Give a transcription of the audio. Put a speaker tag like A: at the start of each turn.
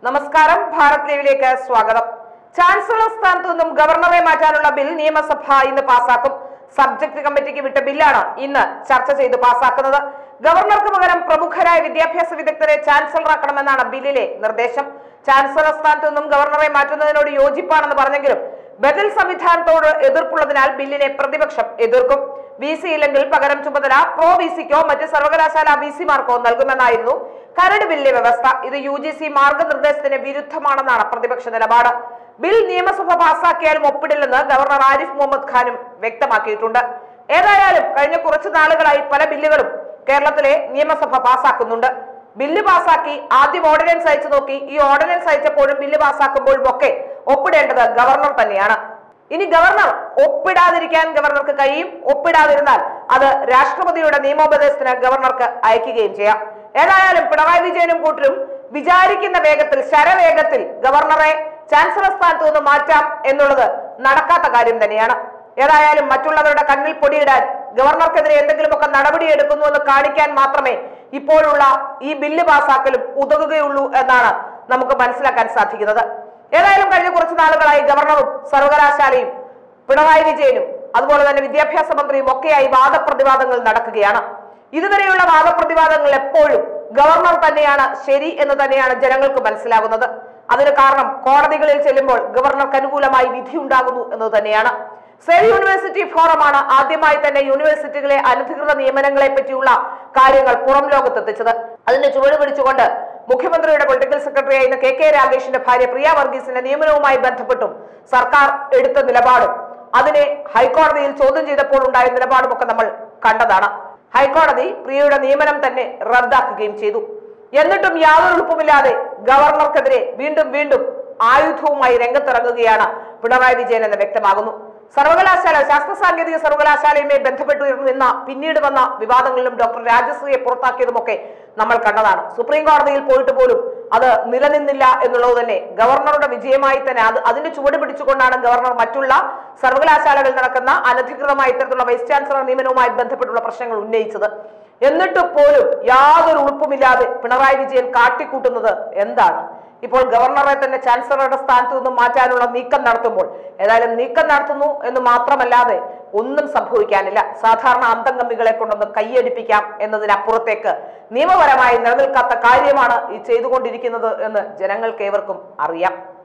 A: നമസ്കാരം ഭാരത് ലീവിലേക്ക് സ്വാഗതം ചാൻസലർ സ്ഥാനത്തു നിന്നും ഗവർണറെ മാറ്റാനുള്ള ബിൽ നിയമസഭ ഇന്ന് പാസാക്കും സബ്ജക്ട് കമ്മിറ്റിക്ക് വിട്ട ബില്ലാണ് ഇന്ന് ചർച്ച ചെയ്ത് പാസാക്കുന്നത് ഗവർണർക്ക് പകരം പ്രമുഖരായ വിദ്യാഭ്യാസ വിദഗ്ധരെ ചാൻസലറാക്കണമെന്നാണ് ബില്ലിലെ നിർദ്ദേശം ചാൻസലർ സ്ഥാനത്തു നിന്നും ഗവർണറെ മാറ്റുന്നതിനോട് യോജിപ്പാണെന്ന് പറഞ്ഞെങ്കിലും ബദൽ സംവിധാനത്തോട് എതിർപ്പുള്ളതിനാൽ ബില്ലിനെ പ്രതിപക്ഷം എതിർക്കും വി സി ഇല്ലെങ്കിൽ പകരം ചുമതല പ്രോ വി സിക്കോ മറ്റ് സർവകലാശാല വി സിമാർക്കോ നൽകുമെന്നായിരുന്നു കരട് ബില്ലിലെ വ്യവസ്ഥ ഇത് യു ജി സി മാർഗനിർദ്ദേശത്തിന് വിരുദ്ധമാണെന്നാണ് പ്രതിപക്ഷ നിലപാട് ബിൽ നിയമസഭ പാസാക്കിയാലും ഒപ്പിടില്ലെന്ന് ഗവർണർ ആരിഫ് മുഹമ്മദ് ഖാനും വ്യക്തമാക്കിയിട്ടുണ്ട് ഏതായാലും കഴിഞ്ഞ കുറച്ചു നാളുകളായി പല ബില്ലുകളും കേരളത്തിലെ നിയമസഭ പാസാക്കുന്നുണ്ട് ബില്ല് പാസാക്കി ആദ്യം ഓർഡിനൻസ് അയച്ചു നോക്കി ഈ ഓർഡിനൻസ് അയച്ചപ്പോഴും ബില്ല് പാസാക്കുമ്പോഴും ഒക്കെ ഒപ്പിടേണ്ടത് ഗവർണർ തന്നെയാണ് ഇനി ഗവർണർ ഒപ്പിടാതിരിക്കാൻ ഗവർണർക്ക് കഴിയും ഒപ്പിടാതിരുന്നാൽ അത് രാഷ്ട്രപതിയുടെ നിയമോപദേശത്തിന് ഗവർണർക്ക് അയക്കുകയും ചെയ്യാം ഏതായാലും പിണറായി വിജയനും കൂട്ടരും വിചാരിക്കുന്ന വേഗത്തിൽ ശരവേഗത്തിൽ ഗവർണറെ ചാൻസലർ സ്ഥാനത്ത് നിന്ന് മാറ്റാം എന്നുള്ളത് നടക്കാത്ത കാര്യം തന്നെയാണ് ഏതായാലും മറ്റുള്ളവരുടെ കണ്ണിൽ പൊടിയിടാൻ ഗവർണർക്കെതിരെ എന്തെങ്കിലുമൊക്കെ നടപടി എടുക്കുന്നു എന്ന് കാണിക്കാൻ മാത്രമേ ഇപ്പോഴുള്ള ഈ ബില്ല് പാസാക്കലും ഉതകുകയുള്ളൂ എന്നാണ് നമുക്ക് മനസ്സിലാക്കാൻ സാധിക്കുന്നത് ഏതായാലും കഴിഞ്ഞ കുറച്ച് നാളുകളായി ഗവർണറും സർവകലാശാലയും പിണറായി വിജയനും അതുപോലെ തന്നെ വിദ്യാഭ്യാസ മന്ത്രിയും ഒക്കെയായി വാദപ്രതിവാദങ്ങൾ നടക്കുകയാണ് ഇതുവരെയുള്ള വാദപ്രതിവാദങ്ങൾ എപ്പോഴും ഗവർണർ തന്നെയാണ് ശരി എന്ന് തന്നെയാണ് ജനങ്ങൾക്ക് മനസ്സിലാകുന്നത് അതിന് കാരണം കോടതികളിൽ ചെല്ലുമ്പോൾ ഗവർണർക്ക് അനുകൂലമായി വിധി ഉണ്ടാകുന്നു എന്നത് തന്നെയാണ് സേവ് യൂണിവേഴ്സിറ്റി ഫോറമാണ് ആദ്യമായി തന്നെ യൂണിവേഴ്സിറ്റികളെ അനധികൃത നിയമനങ്ങളെ പറ്റിയുള്ള കാര്യങ്ങൾ പുറം ലോകത്തെത്തിച്ചത് അതിന്റെ ചുവട് പിടിച്ചുകൊണ്ട് മുഖ്യമന്ത്രിയുടെ പൊളിറ്റിക്കൽ സെക്രട്ടറി ആയിരുന്ന കെ കെ രാഗേഷിന്റെ ഭാര്യ പ്രിയ വർഗീസിന്റെ നിയമനവുമായി ബന്ധപ്പെട്ടും സർക്കാർ എടുത്ത നിലപാടും അതിനെ ഹൈക്കോടതിയിൽ ചോദ്യം ചെയ്തപ്പോൾ ഉണ്ടായ നിലപാടും ഒക്കെ നമ്മൾ കണ്ടതാണ് ഹൈക്കോടതി പ്രിയയുടെ നിയമനം തന്നെ റദ്ദാക്കുകയും ചെയ്തു എന്നിട്ടും യാതൊരു എളുപ്പമില്ലാതെ ഗവർണർക്കെതിരെ വീണ്ടും വീണ്ടും ആയുധവുമായി രംഗത്തിറങ്ങുകയാണ് പിണറായി വിജയൻ എന്ന് വ്യക്തമാകുന്നു സർവകലാശാല ശാസ്ത്ര സാങ്കേതിക സർവകലാശാലയുമായി ബന്ധപ്പെട്ടുയർന്നു നിന്ന പിന്നീട് വന്ന വിവാദങ്ങളിലും ഡോക്ടർ രാജശ്രീയെ പുറത്താക്കിയതുമൊക്കെ നമ്മൾ കണ്ടതാണ് സുപ്രീം കോടതിയിൽ പോയിട്ട് പോലും അത് നിലനിന്നില്ല എന്നുള്ളത് തന്നെ ഗവർണറുടെ വിജയമായി തന്നെ അത് അതിന്റെ ചുവട് പിടിച്ചുകൊണ്ടാണ് ഗവർണർ മറ്റുള്ള സർവകലാശാലകളിൽ നടക്കുന്ന അനധികൃതമായ ഇത്തരത്തിലുള്ള വൈസ് ചാൻസലർ നിയമനവുമായി ബന്ധപ്പെട്ടുള്ള പ്രശ്നങ്ങൾ ഉന്നയിച്ചത് എന്നിട്ട് പോലും യാതൊരു ഉളുപ്പുമില്ലാതെ പിണറായി വിജയൻ കാട്ടിക്കൂട്ടുന്നത് എന്താണ് ഇപ്പോൾ ഗവർണറെ തന്നെ ചാൻസലറുടെ സ്ഥാനത്ത് നിന്നും മാറ്റാനുള്ള നീക്കം നടത്തുമ്പോൾ ഏതായാലും നീക്കം നടത്തുന്നു എന്ന് മാത്രമല്ലാതെ ഒന്നും സംഭവിക്കാനില്ല സാധാരണ അന്തംഗമ്മികളെ കൊണ്ടൊന്ന് കൈയടിപ്പിക്കാം എന്നതിനപ്പുറത്തേക്ക് നിയമപരമായി നിലനിൽക്കാത്ത കാര്യമാണ് ഈ ചെയ്തുകൊണ്ടിരിക്കുന്നത് എന്ന് ജനങ്ങൾക്ക് ഏവർക്കും അറിയാം